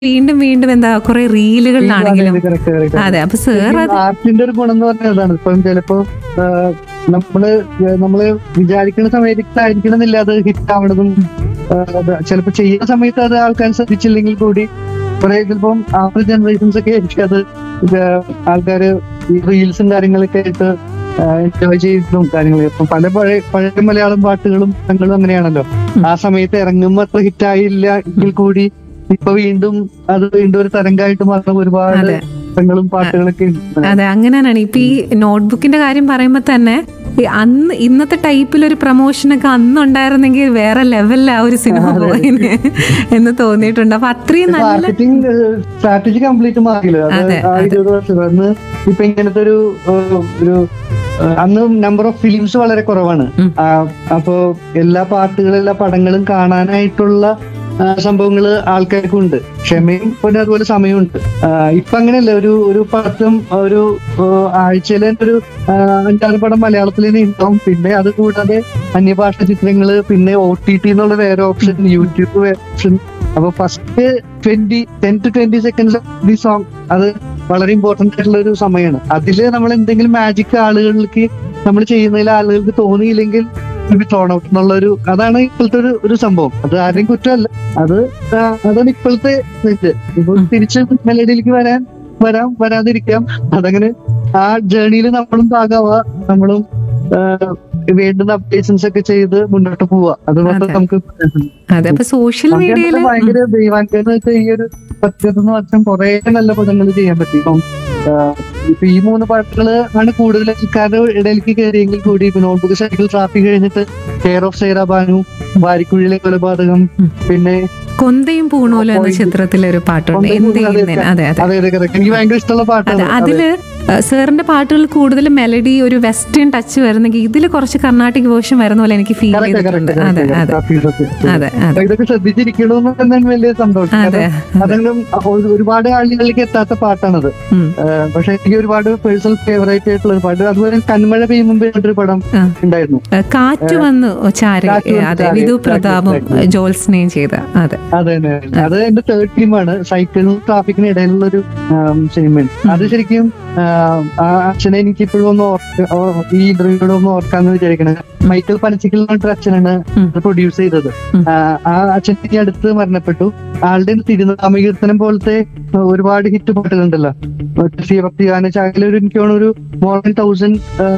വീണ്ടും വീണ്ടും എന്താ കുറെ റീലുകളിലാണെങ്കിലും correct, correct. അതെ അപ്പൊ സാർ അത് ആർട്ടിന്റെ ഒരു ഗുണം എന്ന് പറഞ്ഞാൽ അതാണ് ഇപ്പം ചിലപ്പോ ആ, നമ്മള് നമ്മള് വിചാരിക്കുന്ന സമയത്തായിരിക്കണം എന്നില്ല അത് ഹിറ്റ് ആവണതും ആ, അത് ചിലപ്പോ ചെയ്യുന്ന സമയത്ത് അത് ആൾക്കാർ ശ്രദ്ധിച്ചില്ലെങ്കിൽ കൂടി കുറെ ചിലപ്പം ആഫ്റ്റർ ജനറേഷൻസ് ഒക്കെ ആയിരിക്കും അത് ഇത് ആൾക്കാര് ഈ റീൽസും കാര്യങ്ങളൊക്കെ ആയിട്ട് എൻജോയ് ചെയ്തിട്ടും കാര്യങ്ങൾ ഇപ്പം പല പഴയ പഴയ മലയാളം പാട്ടുകളും ഞങ്ങളും അങ്ങനെയാണല്ലോ ആ സമയത്ത് ഇറങ്ങുമ്പോ അത്ര ഹിറ്റ് ആയില്ല എങ്കിൽ കൂടി ഇപ്പൊ വീണ്ടും അത് വീണ്ടും ഒരു തരംഗമായിട്ട് മാറുന്ന ഒരുപാട് അതെ. ചിത്രങ്ങളും പാട്ടുകളൊക്കെ ഉണ്ട്. അതെ അങ്ങനെയാണ് ഇപ്പൊ ഈ നോട്ട്ബുക്കിന്റെ കാര്യം പറയുമ്പോ തന്നെ ഈ അന്ന് ഇന്നത്തെ ടൈപ്പിലൊരു പ്രൊമോഷനൊക്കെ അന്ന് ഉണ്ടായിരുന്നെങ്കിൽ വേറെ ലെവലിൽ ആ ഒരു സിനിമ പോയിന് എന്ന് തോന്നിയിട്ടുണ്ട് അപ്പൊ അത്രയും നല്ല മാർക്കറ്റിംഗ് സ്ട്രാറ്റജി കംപ്ലീറ്റ് മാറിയില്ല അത് അതെ, ആ ഇരുപത് വർഷം അന്ന് ഇപ്പൊ ഇങ്ങനത്തെ ഒരു ഏഹ്, ഒരു ഏഹ്, അന്ന് നമ്പർ ഓഫ് ഫിലിംസ് വളരെ കുറവാണ് ഉം. ആ, അപ്പോ എല്ലാ പാട്ടുകളും എല്ലാ പടങ്ങളും കാണാനായിട്ടുള്ള ആ, സംഭവങ്ങള് ആൾക്കാർക്കുണ്ട് ക്ഷമയും പിന്നെ അതുപോലെ സമയമുണ്ട് ആ, ഇപ്പൊ അങ്ങനെയല്ല ഒരു ഒരു പടത്തും ഒരു ആഴ്ചയിലെ ഒരു ആ, അഞ്ചാറ് പടം മലയാളത്തിൽ തന്നെ ഉണ്ടാവും പിന്നെ അത് കൂടാതെ അന്യഭാഷ ചിത്രങ്ങള് പിന്നെ ഒ ടി ടി എന്നുള്ള വേറെ ഓപ്ഷൻ യൂട്യൂബ് വേറെ ഓപ്ഷൻ അപ്പൊ first twenty ten two twenty seconds the song അത് വളരെ ഇമ്പോർട്ടന്റ് ആയിട്ടുള്ള ഒരു സമയമാണ് അതില് നമ്മൾ എന്തെങ്കിലും മാജിക് ആളുകൾക്ക് നമ്മൾ ചെയ്യുന്നതിൽ ആളുകൾക്ക് തോന്നിയില്ലെങ്കിൽ ത്രോൺ ഔട്ട് എന്നുള്ള ഒരു അതാണ് ഇപ്പോഴത്തെ ഒരു ഒരു സംഭവം അത് ആരുടെയും കുറ്റമല്ല അത് ആ, അതാണ് ഇപ്പോഴത്തെ ഇത് ഇപ്പൊ തിരിച്ച് മെലഡിയിലേക്ക് വരാൻ വരാം വരാതിരിക്കാം അതങ്ങനെ ആ ജേണിയിൽ നമ്മളും ഭാഗമാവാ നമ്മളും ആ, വേണ്ടുന്ന അപ്ഡേഷൻസ് ഒക്കെ ചെയ്ത് മുന്നോട്ട് പോവാ അത് മാത്രം അതെ. നമുക്ക് അതെ അപ്പൊ സോഷ്യൽ നമുക്ക് മീഡിയയില് എന്നിട്ട് ഭയങ്കര ദൈവാനുഗ്രഹം വെച്ചാൽ ഈ ഒരു പത്തിരുപത്തൊന്ന് വർഷം കുറെ നല്ല പടങ്ങൾ ചെയ്യാൻ പറ്റി ഇപ്പം ആ, ഇപ്പൊ ഈ മൂന്ന് പാട്ടുകള് ആണ് കൂടുതൽ ആൾക്കാരുടെ ഇടയിലേക്ക് കയറിയെങ്കിൽ കൂടി ഇപ്പൊ നോട്ട്ബുക്ക് സൈക്കിൾ ട്രാഫിക് കഴിഞ്ഞിട്ട് കെയർ ഓഫ് സൈറ ബാനു വാരിക്കുഴിയിലെ കൊലപാതകം ഉം. പിന്നെ കൊന്തയും പൂണൂലും എന്ന പോയി. ചിത്രത്തിലെ ഒരു പാട്ടുണ്ട് കൊന്തയും എന്ത് പൂണൂലും ചെയ്യുന്നതിന് അതെ അതെ അതെ അതെ correct. എനിക്ക് ഭയങ്കര ഇഷ്ടമുള്ള അതെ പാട്ടാണ് അതില് സാറിന്റെ പാട്ടുകൾ കൂടുതൽ മെലഡി ഒരു വെസ്റ്റേൺ ടച്ച് വരുന്നെങ്കിൽ ഇതിൽ കുറച്ച് കർണാട്ടിക് വേർഷൻ വരുന്ന പോലെ എനിക്ക് ഫീൽ Correct, correct, ചെയ്തിട്ടുണ്ട് correct, അതെ correct. അതെ Traffic ഒക്കെ. അതെ അപ്പൊ അതെ ഇതൊക്കെ ശ്രദ്ധിച്ചിരിക്കണമെന്ന് തന്നെ വലിയ സന്തോഷം അതെ കാരണം അതെങ്കിലും ഒരു- ഒരുപാട് ആളുകളിലേക്ക് എത്താത്ത പാട്ടാണത് ഉം. ഏഹ് പക്ഷെ എനിക്ക് ഒരുപാട് പേഴ്സണൽ ഫേവറേറ്റ് ആയിട്ടുള്ള ഒരു പാട്ട് അതുപോലെ കന്മഴ പെയ്യും മുമ്പ് ഒരു പടം ആ. ഉണ്ടായിരുന്നു ഏഹ് കാറ്റ് വന്നു ചാര കാറ്റ് വന്നു അതെ ചാര. Vidhu Exactly, പ്രതാപും exactly. ജോത്സ്നയും ചെയ്ത അതെ അത് തന്നെ അത് എന്റെ തേർഡ് ഫിലിമാണ് സൈക്കിളും ട്രാഫിക്കിന് ഇടയിലുള്ള ഒരു സിനിമയാണ് അത് ശരിക്കും ആം, ആ അച്ഛനെ എനിക്ക് ഇപ്പോഴും ഒന്ന് ഓർക്ക ഓ- ഈ ഇന്റർവ്യൂടെ ഒന്ന് ഓർക്കാന്ന് വിചാരിക്കണേ മൈക്കിൾ പനച്ചിക്കൽ എന്ന് പറഞ്ഞിട്ട് അച്ഛനാണ് ഉം. പ്രൊഡ്യൂസ് ചെയ്തത് ഉം. ആ, ആ അച്ഛൻ ഈ അടുത്ത് മരണപ്പെട്ടു ആളുടെ തിരുനാമകീർത്തനം പോലത്തെ ആ, ഒരുപാട് ഹിറ്റ് പാട്ടുകളുണ്ടല്ലോ ഭക്തിഗാന ശാഖയിൽ ഒരു എനിക്ക് തോന്നുന്നു ഒരു മോർ ദൻ തൗസൻഡ്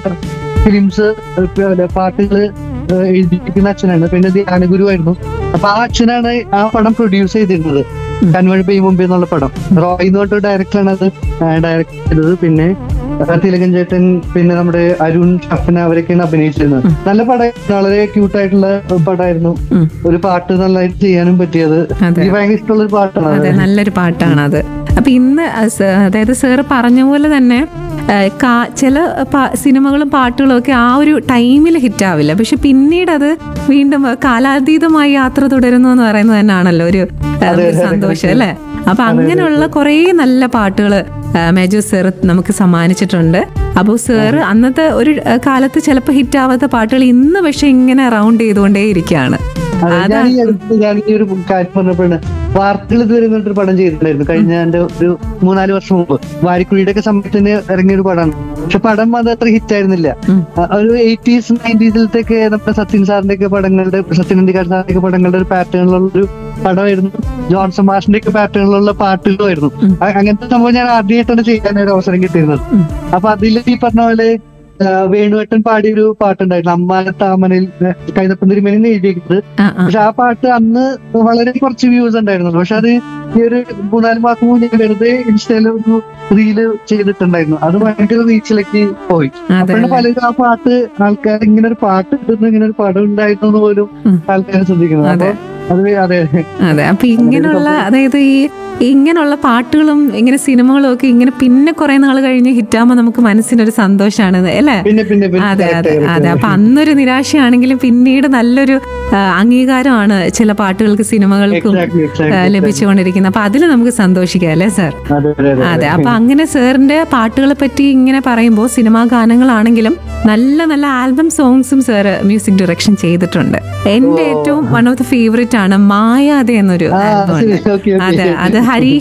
ഫിലിംസ് പാട്ടുകള് ആ, എഴുതിയിരിക്കുന്ന അച്ഛനാണ് പിന്നെ ധ്യാനഗുരു ആയിരുന്നു അപ്പൊ ആ അച്ഛനാണ് ആ പടം പ്രൊഡ്യൂസ് ചെയ്തിരുന്നത് ഉം. കൺവഴി പെയ്യും മുമ്പേ എന്നുള്ള പടം റോയ് എന്ന് പറഞ്ഞ ഡയറക്ടറാണ് അത് ഡയറക്ട് ചെയ്തത് പിന്നെ ആ, തിലകൻ ചേട്ടൻ പിന്നെ നമ്മുടെ അരുൺ ഷഫന അവരൊക്കെയാണ് അഭിനയിച്ചിരുന്നത് ഉം. നല്ല പടം വളരെ ക്യൂട്ട് ആയിട്ടുള്ള പടമായിരുന്നു ഉം. ഒരു പാട്ട് നല്ലതായിട്ട് ചെയ്യാനും പറ്റിയത് അതെ എനിക്ക് ഭയങ്കര ഇഷ്ടമുള്ള ഒരു പാട്ടാണ് അത്. അതെ നല്ലൊരു പാട്ടാണ് അത് അപ്പൊ ഇന്ന് അ സ- അതായത് സാറ് പറഞ്ഞ പോലെ തന്നെ ആ, കാ- ചില പാ- സിനിമകളും പാട്ടുകളും ഒക്കെ ആ ഒരു ടൈമിൽ ഹിറ്റ് ആവില്ല പക്ഷെ പിന്നീട് അത് വീണ്ടും കാലാതീതമായി യാത്ര തുടരുന്നു എന്ന് പറയുന്നത് തന്നെയാണല്ലോ ഒരു ആ, അതെ, ഒരു അതെ, സന്തോഷം അതെ. അല്ലേ അപ്പൊ അങ്ങനെയുള്ള കുറേ നല്ല പാട്ടുകൾ മേജർ സാർ നമുക്ക് സമ്മാനിച്ചിട്ടുണ്ട് അപ്പോൾ സാറ് അന്നത്തെ ഒരു ആ, കാലത്ത് ചിലപ്പോൾ ഹിറ്റ് ആവാത്ത പാട്ടുകൾ ഇന്ന് പക്ഷെ ഇങ്ങനെ റൗണ്ട് ചെയ്തുകൊണ്ടേ ഇരിക്കുകയാണ് അതെ, അതാ ഞാൻ ഈ അടുത്ത് ഞാൻ ഈ ഒരു കാര്യം പറഞ്ഞപ്പോഴാണ് വാർത്തകൾ ഇതുവരെ ഒരു പടം ചെയ്തിട്ടുണ്ടായിരുന്നു കഴിഞ്ഞ എന്റെ ഒരു മൂന്നാല് വർഷം മുമ്പ് വാരിക്കുഴിയുടെ ഒക്കെ സമയത്തിന് ഇറങ്ങിയ ഒരു പടമാണ് പക്ഷെ പടം അത് അത്ര ഹിറ്റ് ആയിരുന്നില്ല ഉം. ആ, ഒരു എയ്റ്റീസ് നയൻറ്റീസിലത്തെയൊക്കെ നമ്മുടെ സത്യൻ സാറിന്റെ ഒക്കെ പടങ്ങളുടെ സത്യൻ അന്തിക്കാട് സാറിന്റെ ഒക്കെ പടങ്ങളുടെ ഒരു പാറ്റേണിലുള്ള ഒരു പടമായിരുന്നു ജോൺസൺ മാഷിന്റെ ഒക്കെ പാറ്റേണിലുള്ള പാട്ടുകളുമായിരുന്നു ഉം. അ- അങ്ങനത്തെ സംഭവം ഞാൻ ആദ്യമായിട്ടാണ് ചെയ്യാൻ ഒരു അവസരം കിട്ടിയിരുന്നത് ഉം. അപ്പൊ അതിൽ ഈ പറഞ്ഞ പോലെ ആ, വേണുവേട്ടൻ പാടിയ ഒരു പാട്ടുണ്ടായിരുന്നു അമ്മാന താമനയിൽ കൈതപ്പൻ തിരുമേനി എഴുതിയിരിക്കുന്നത് ആ ആ പക്ഷെ ആ പാട്ട് അന്ന് വളരെ കുറച്ച് വ്യൂസ് ഉണ്ടായിരുന്നുള്ളൂ പക്ഷെ അത് ഈ ഒരു മൂന്നാല് മാസം മുന്നേ വെറുതെ ഇൻസ്റ്റയില് ഒരു റീല് ചെയ്തിട്ടുണ്ടായിരുന്നു അത് ഭയങ്കര റീച്ചിലേക്ക് പോയി അതെ അപ്പോഴാണ് പലരും ആ പാട്ട് ആൾക്കാർ ഇങ്ങനെ ഒരു പാട്ട് ഇട്ടുന്നു ഇങ്ങനെ ഒരു പടം ഉണ്ടായിരുന്നു എന്ന് പോലും ഉം. ആൾക്കാർ ശ്രദ്ധിക്കുന്നത് അപ്പൊ അത് അതെ അതെ അപ്പൊ ഇങ്ങനെയുള്ള അതായത് ഈ ഇങ്ങനെയുള്ള പാട്ടുകളും ഇങ്ങനെ സിനിമകളും ഒക്കെ ഇങ്ങനെ പിന്നെ കുറെ നാൾ കഴിഞ്ഞ് ഹിറ്റാകുമ്പോൾ നമുക്ക് മനസ്സിനൊരു സന്തോഷമാണ് അല്ലേ പിന്നെ പിന്നെ പിന്നെ അതെ correct, അതെ correct, അതെ അപ്പൊ അന്നൊരു നിരാശയാണെങ്കിലും പിന്നീട് നല്ലൊരു ആ, അംഗീകാരമാണ് ചില പാട്ടുകൾക്ക് സിനിമകൾക്കും exactly, exactly, ആ, ലഭിച്ചുകൊണ്ടിരിക്കുന്നത് അപ്പൊ അതിൽ നമുക്ക് സന്തോഷിക്കാം അല്ലേ സാർ അതെ അതെ അതെ അതെ അപ്പൊ അങ്ങനെ സാറിന്റെ പാട്ടുകളെ പറ്റി ഇങ്ങനെ പറയുമ്പോൾ സിനിമാ ഗാനങ്ങളാണെങ്കിലും നല്ല നല്ല ആൽബം സോങ്സും സാർ മ്യൂസിക് ഡയറക്ഷൻ ചെയ്തിട്ടുണ്ട് എന്റെ ഏറ്റവും വൺ ഓഫ് ദ ഫേവറേറ്റ് ആണ് മായാതെ എന്നൊരു ആ ആൽബം ശരി ഉണ്ട് ഓക്കെ അതെ അത് ഹരീഷ്